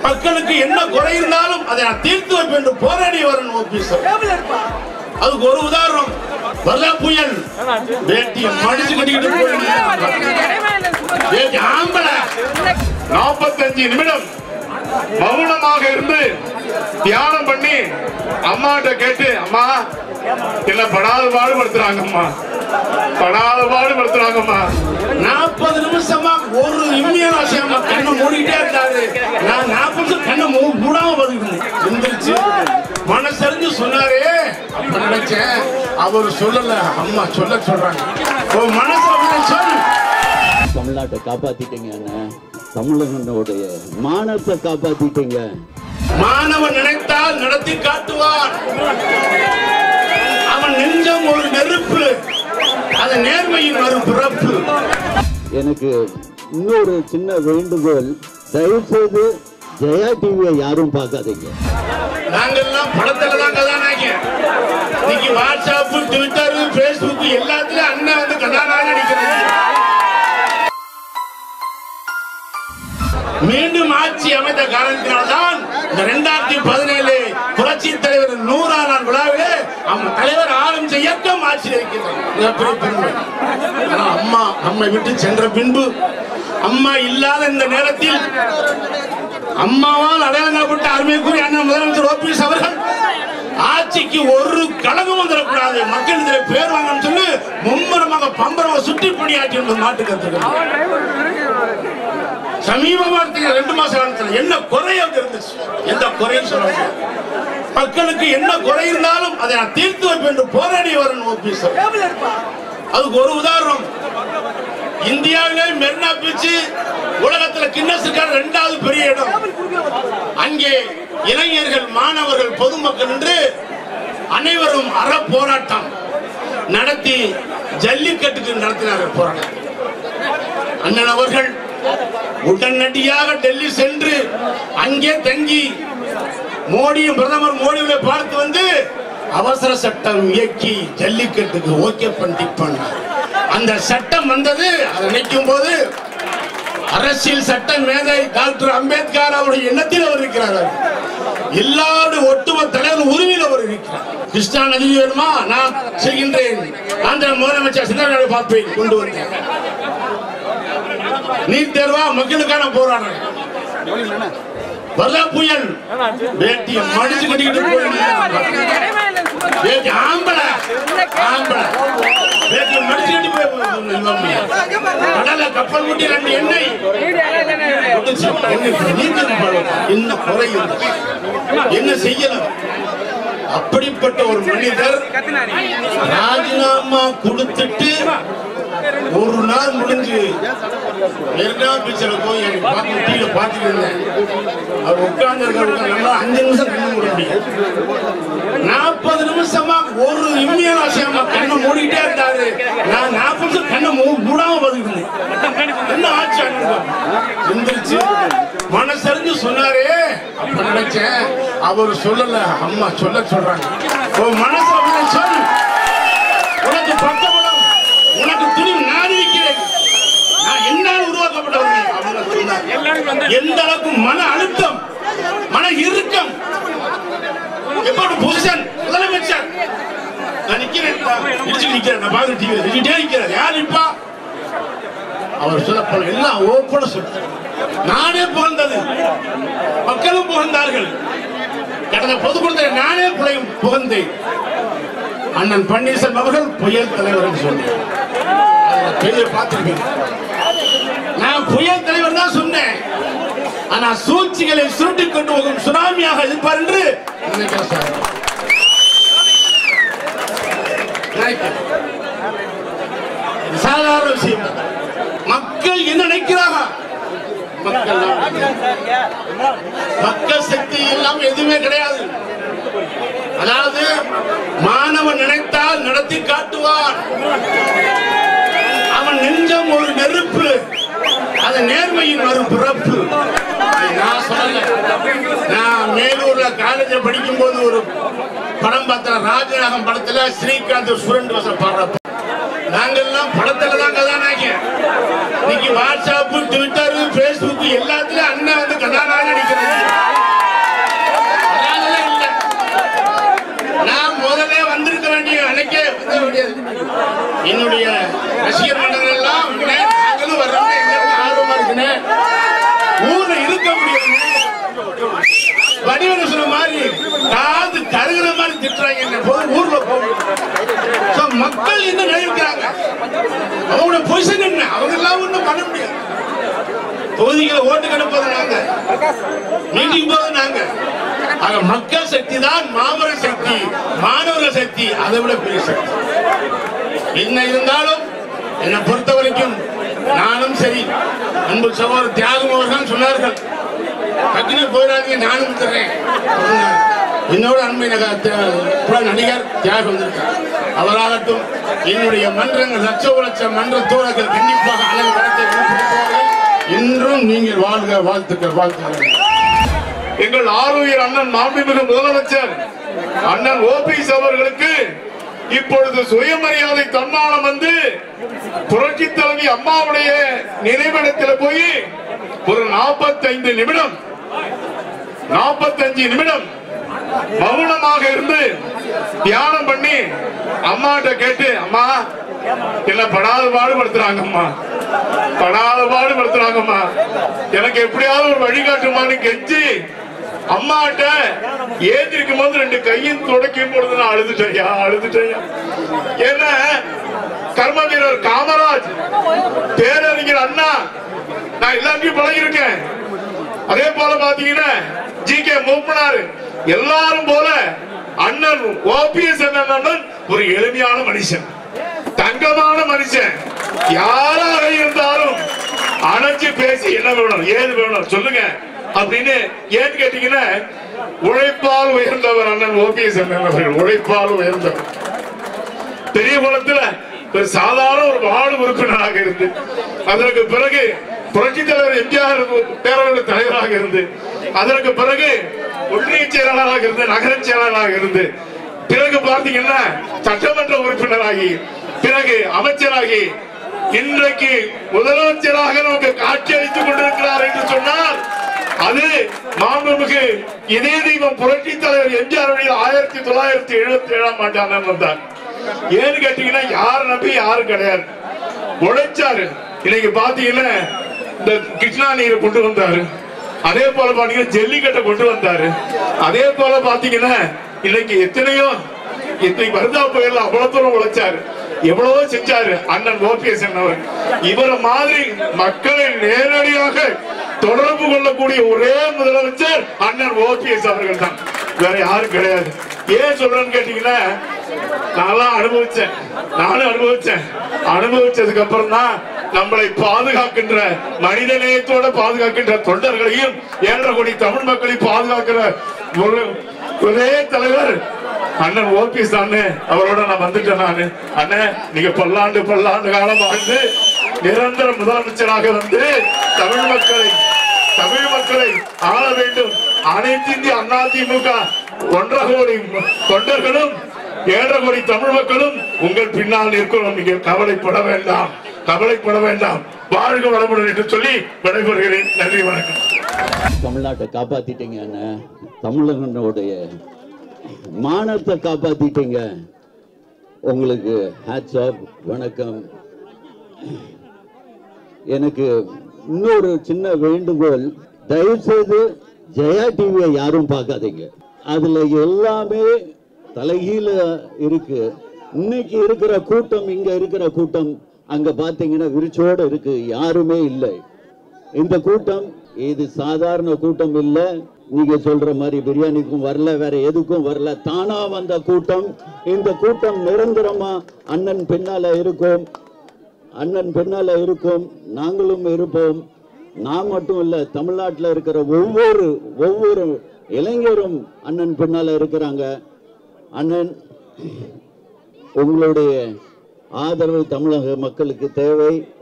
மக்களுக்கு என்ன குறை இருந்தாலும் அதை நான் தீர்த்து வைப்பேன் என்று போராடி வரணும் ஓபிஎஸ் அதுக்கு ஒரு உதாரணம் வரலா புயல் வேட்டிய மடிச்சு கட்டிக்கிட்டு போய் வேட்டி ஆம்பளை நாற்பத்தஞ்சு நிமிடம் மௌனமாக இருந்து தியானம் பண்ணி அம்மாட்ட கேட்டு அம்மா என்ன படாத பாடுபடுத்துறாங்கம்மா படாத பாடுபடுத்துறாங்கம்மா நாற்பது நிமிஷமா ஒரு இம்மியல் அசையாம கண்ணை மூடிட்டே இருந்தாரு நான் நாற்பது நிமிஷம் கண்ணை மூ- மூடாம வருகிறேன் எந்திரிச்சு மனசறிஞ்சு சொன்னாரே அப்ப நினைச்சேன் அவர் சொல்லல அம்மா சொல்ல சொல்றாங்க உன் மனசு அப்படி சொல் தமிழ்நாட்டை காப்பாத்திட்டீங்க அண்ணன் தமிழகனுடைய மானத்தை காப்பாத்திட்டீங்க மாணவன் நினைத்தால் நடத்தி காட்டுவான் அவன் நெஞ்சம் ஒரு நெருப்பு அது நேர்மையின் ஒரு பிறப்பு எனக்கு இன்னொரு சின்ன வேண்டுகோள் தயவு செய்து ஜெயா டிவியை யாரும் பார்க்காதீங்க நாங்கெல்லாம் படத்துல தான் கதாநாயகன் இன்னைக்கு வாட்ஸ்அப் ட்விட்டர் பேஸ்புக் எல்லாத்துலயும் அண்ணன் வந்து கதாநாயகன் நடிக்கிறாங்க மீண்டும் ஆட்சி அமைத்த காரணத்தினால்தான் இந்த ரெண்டாயிரத்தி பதினேழு புரட்சி தலைவர் நூறா நாள் விழாவிலே அவங்க தலைவர் ஆளும் இயக்கம் ஆட்சியில் இருக்கிறார் மிகப்பெரிய பெருமை ஆனா அம்மா நம்மை விட்டு சென்ற பின்பு அம்மா இல்லாத இந்த நேரத்தில் அம்மாவால் அடையாளப்பட்ட அருமைக்குரிய அண்ணன் முதலமைச்சர் ஓபிஎஸ் அவர்கள் ஆட்சிக்கு ஒரு கழகம் வந்துடக்கூடாது மக்கள் இதில் பேர் வாங்கன்னு சொல்லி மும்முரமாக பம்பரமாக சுற்றி பணியாற்றி என்பது மாட்டு கருத்துக்கள் சமீபமா இருந்தீங்க ரெண்டு மாச காலத்துல என்ன குறை அங்க இருந்துச்சு எந்த குறையும் சொல்ல முடியாது. மக்களுக்கு என்ன குறை இருந்தாலும் அதை நான் தீர்த்து வைப்பேன் என்று போராடி வரணும் ஓபிஎஸ் அதுக்கு ஒரு உதாரணம் இந்தியாவிலே மெரினா பீச் உலகத்துல கின்னஸ் ரெக்கார்டு ரெண்டாவது பெரிய இடம் அங்கே இளைஞர்கள் மாணவர்கள் பொதுமக்கள் என்று அனைவரும் அற போராட்டம் நடத்தி ஜல்லிக்கட்டுக்கு நடத்தினார்கள் போராட்டம் அண்ணன் அவர்கள் உடனடியாக டெல்லி சென்று அங்கே தங்கி மோடியும் பிரதமர் மோடியை பார்த்து வந்து அவசர சட்டம் இயக்கி ஜல்லிக்கட்டுக்கு ஓகே பண்ணி பண்ணார் அந்த சட்டம் வந்தது அதை நினைக்கும் போது அரசியல் சட்ட மேதை டாக்டர் அம்பேத்கர் அவருடைய எண்ணத்தில் அவர் இருக்கிறார் எல்லாருடைய ஒட்டுமொத்த தலைவர் உரிமையில் அவர் இருக்கிறார் கிருஷ்ணா நதி வேணுமா நான் செய்கின்றேன் ஆந்திர முதலமைச்சர் சிந்தனை பார்ப்பேன் கொண்டு வந்தேன் நீட் தேர்வா மக்களுக்கான போராட்டம் வரலா புயல் வேட்டிய மடிச்சு கட்டிக்கிட்டு போய் வேட்டி ஆம்பளை ஆம்பளை வேட்டிய மடிச்சு கட்டி போய் கடல கப்பல் முட்டி ரெண்டு எண்ணெய் கொட்டுச்சு. என்ன நீச்சல் பழம். என்ன குறை இருந்துச்சு? என்ன செய்யலாம் அப்படிப்பட்ட ஒரு மனிதர் ராஜினாமா கொடுத்துட்டு ஒரு நாள் முடிஞ்சு மெரினா பீச்சில் போய் எனக்கு பார்த்து டிவியில பார்த்துட்டு இருந்தேன் அவர் உட்கார்ந்து நல்லா அஞ்சு நிமிஷம் கண்ணு மூட முடியும் நாற்பது நிமிஷமா ஒரு இம்மியல் அசையாம கண்ணை மூடிட்டே இருந்தாரு நான் நாற்பது நிமிஷம் கண்ணை மூ- மூடாம பதிக்கிறேன் என்ன ஆச்சு அண்ணன்? எந்திரிச்சு மனசறிஞ்சு சொன்னாரே அப்ப நினைச்சேன் அவர் சொல்லல அம்மா சொல்ல சொல்றாங்க உன் மனசு அப்படி சொல் உனக்கு பக்கபலம் உனக்கு துணிவு நான் இருக்கிறேன் நான் என்னால் உருவாக்கப்பட்டவர்கள் அப்படின்னு சொன்னார். எந்த அளவுக்கு மன அழுத்தம் மன இறுக்கம் எப்போது பொசிஷன் முதலமைச்சர் நான் நிக்கிறேன் இடிச்சு நிக்கிறேன் நான் பார்த்து டிவி நிக்கிட்டே நிக்கிறேன் யார் நிப்பா அவர் சொல்லப்போல எல்லாம் ஓப்பன சொல்றார் நானே புகழ்ந்தது மக்களும் புகழ்ந்தார்கள் கடந்த பொதுக்கூட்டத்தில் நானே புலையும் புகழ்ந்தேன் அண்ணன் பன்னீர்செல்வம் அவர்கள் புயல் தலைவர் என்று சொன்னார் அதுல பெரிய பார்த்திருப்பீங்க நான் புயல் தலைவர் தான் சொன்னேன் ஆனா சூழ்ச்சிகளை சுருட்டிக் கொண்டு போகும் சுனாமியாக இருப்பார் என்று நினைக்கிறேன் சார். நினைக்கிறேன். இது சாதாரண விஷயம் அல்ல. மக்கள் என்ன நினைக்கிறாங்க மக்கள் மக்கள் சக்தி எல்லாம் எதுவுமே கிடையாது அதாவது மாணவன் நினைத்தால் நடத்தி காட்டுவான் அவன் நெஞ்சம் ஒரு நெருப்பு அது நேர்மையின் ஒரு பிறப்பு இது நான் சொல்லல நான் மேலூர்ல காலேஜ்ல படிக்கும் போது ஒரு படம் பார்த்தேன் ராஜநாகம் படத்துல ஸ்ரீகாந்த் சுரண்டு வசம் பாடுறப்ப நாங்கெல்லாம் படத்துல தான் கதாநாயகன் இன்னைக்கு வாட்ஸ்அப் ட்விட்டர் பேஸ்புக் எல்லாத்துலயும் அண்ணன் வந்து கதாநாயகன் நடிக்கிறாங்க வடிவேலு சொன்ன மாதிரி காது கருகிற மாதிரி திட்டுறாங்க என்ன போய் ஊர்ல போகணும் So, மக்கள் என்ன நினைக்கிறாங்க அவங்களோட பொசிஷன் என்ன அவங்க எல்லாம் ஒண்ணும் பண்ண முடியாது தொகுதிகளை ஓட்டு கிடப்பது நாங்க மீட்டிங் போது நாங்க ஆக மக்கள் சக்தி தான் மாபெரும் சக்தி மாணவர்கள் சக்தி அதை விட பெரிய சக்தி என்ன இருந்தாலும் என்னை பொறுத்த வரைக்கும் நானும் சரி அன்பு சகோதரர் தியாகம் அவர்கள் சொன்னார்கள் டக்குனு போயிடாதீங்க நானும் தர்றேன் சொன்னார். என்னோட அண்மை நக- த- புல நடிகர் தியாகம் வந்திருக்கார் அவராகட்டும் என்னுடைய மன்றங்கள் லட்ச லட்ச மன்ற தோழர்கள் கண்டிப்பாக அண்ணன் கருத்தை வெளிப்படுத்துவார்கள் இன்றும் நீங்கள் வாழ்க வாழ்த்துக்கள் வாழ்த்துக்கள் எங்கள் ஆறுயிர் அண்ணன் மாண்புமிகு முதலமைச்சர் அண்ணன் ஓபிஎஸ் அவர்களுக்கு இப்பொழுது சுயமரியாதை தன்மானம் வந்து புரட்சி தலைவி அம்மாவுடைய நினைவிடத்தில் போய் ஒரு 45 நிமிடம் 45 நிமிடம் மௌனமாக இருந்து தியானம் பண்ணி அம்மாட்ட கேட்டு அம்மா என்ன படாத பாடுபடுத்துறாங்க அம்மா படாத பாடுபடுத்துறாங்கம்மா எனக்கு எப்படியாவது ஒரு வழிகாட்டுமான்னு கெஞ்சி அம்மாட்ட ஏந்திருக்கும் போது ரெண்டு கையும் தொடக்கும் பொழுது நான் அழுதுட்டேயா அழுதுட்டேயா ஏன்னா கர்ம வீரர் காமராஜ் பேரறிஞர் அண்ணா நான் எல்லாத்தையும் பழகிருக்கேன் அதே போல பாத்தீங்கன்னா ஜி கே மூப்பனார் எல்லாரும் போல அண்ணன் ஓபிஎஸ் அண்ணன் ஒரு எளிமையான மனுஷன் தங்கமான மனுஷன் யாராக இருந்தாலும் அணைச்சு பேசி என்ன வேணும் ஏது வேணும் சொல்லுங்க அப்படின்னு ஏன்னு கேட்டீங்கன்னா உழைப்பால் உயர்ந்தவர் அண்ணன் ஓபிஎஸ் அண்ணன் அவர்கள் உழைப்பால் உயர்ந்தவர் பெரிய குளத்துல ஒரு சாதாரண ஒரு வார்டு உறுப்பினராக இருந்து அதற்கு பிறகு புரட்சி தலைவர் எம்ஜிஆர் பேரவையில் தலைவராக இருந்து அதற்கு பிறகு ஒன்றிய செயலாளராக இருந்து நகர செயலாளராக இருந்து பிறகு பார்த்தீங்கன்னா சட்டமன்ற உறுப்பினராகி பிறகு அமைச்சராகி இன்றைக்கு முதலமைச்சராக நமக்கு காட்சி அளித்துக் கொண்டிருக்கிறார் என்று சொன்னால் அது மாண்புமிகு இதய தெய்வம் புரட்சி தலைவர் எம்ஜிஆர் வழியில் ஆயிரத்தி தொள்ளாயிரத்தி எழுபத்தி ஏழாம் ஆண்டாண்டு வந்தார் ஏன்னு கேட்டீங்கன்னா யார் நம்பி யாரும் கிடையாது உழைச்சாரு இன்னைக்கு பாத்தீங்கன்னா இந்த கிருஷ்ணா நீரை கொண்டு வந்தாரு அதே போல பாத்தீங்கன்னா ஜல்லிக்கட்டை கொண்டு வந்தாரு அதே போல பாத்தீங்கன்னா இன்னைக்கு எத்தனையோ இன்னைக்கு வருதா புயல் அவ்வளவு தூரம் உழைச்சாரு எவ்வளவோ செஞ்சாரு அண்ணன் ஓபிஎஸ் அவர் இவரை மாதிரி மக்களை நேரடியாக தொடர்பு கொள்ளக்கூடிய ஒரே முதலமைச்சர் அண்ணன் ஓபிஎஸ் அவர்கள் தான் வேற யாரும் கிடையாது ஏன் சொல்றேன்னு கேட்டீங்கன்னா நான்லாம் அனுபவிச்சேன் நானும் அனுபவிச்சேன் அனுபவிச்சதுக்கு அப்புறம் தான் நம்மளை பாதுகாக்கின்ற மனித நேயத்தோட பாதுகாக்கின்ற தொண்டர்களையும் ஏழரை கோடி தமிழ் மக்களை பாதுகாக்கிற ஒரு ஒரே தலைவர் அண்ணன் ஓபிஎஸ் தானே அவரோட நான் வந்துட்டேன் நானு அண்ணன் நீங்க பல்லாண்டு பல்லாண்டு காலம் வாழ்ந்து நிரந்தர முதலமைச்சராக வந்து தமிழ் மக்களை தமிழ் மக்களை ஆள வேண்டும் அனைத்து இந்திய அண்ணா திமுக ஒன்றரை கோடி தொண்டர்களும் ஏழரை கோடி தமிழ் மக்களும் உங்கள் பின்னால் இருக்கிறோம் நீங்கள் கவலைப்பட வேண்டாம் கவலைப்பட வேண்டாம் வாழ்க வளமுடன் என்று சொல்லி விடைபெறுகிறேன் நன்றி வணக்கம் தமிழ்நாட்டை காப்பாத்திட்டீங்க அண்ணன் தமிழகனுடைய மானத்தை காப்பாத்திட்டீங்க உங்களுக்கு ஹேட்ஸ் ஆஃப் வணக்கம் எனக்கு இன்னொரு சின்ன வேண்டுகோள் தயவு செய்து ஜெயா டிவியை யாரும் பார்க்காதீங்க அதுல எல்லாமே தலைகீழ இருக்கு இன்னைக்கு இருக்கிற கூட்டம் இங்க இருக்கிற கூட்டம் அங்க பாத்தீங்கன்னா விரிச்சோட இருக்கு யாருமே இல்லை இந்த கூட்டம் இது சாதாரண கூட்டம் இல்ல நீங்க சொல்ற மாதிரி பிரியாணிக்கும் வரல வேற எதுக்கும் வரல தானா வந்த கூட்டம் இந்த கூட்டம் நிரந்தரமா அண்ணன் பின்னால இருக்கும் அண்ணன் பின்னால இருக்கும் நாங்களும் இருப்போம் நான் மட்டும் இல்ல தமிழ்நாட்டில் இருக்கிற ஒவ்வொரு ஒவ்வொரு இளைஞரும் அண்ணன் பின்னால இருக்கிறாங்க அண்ணன் உங்களுடைய ஆதரவு தமிழக மக்களுக்கு தேவை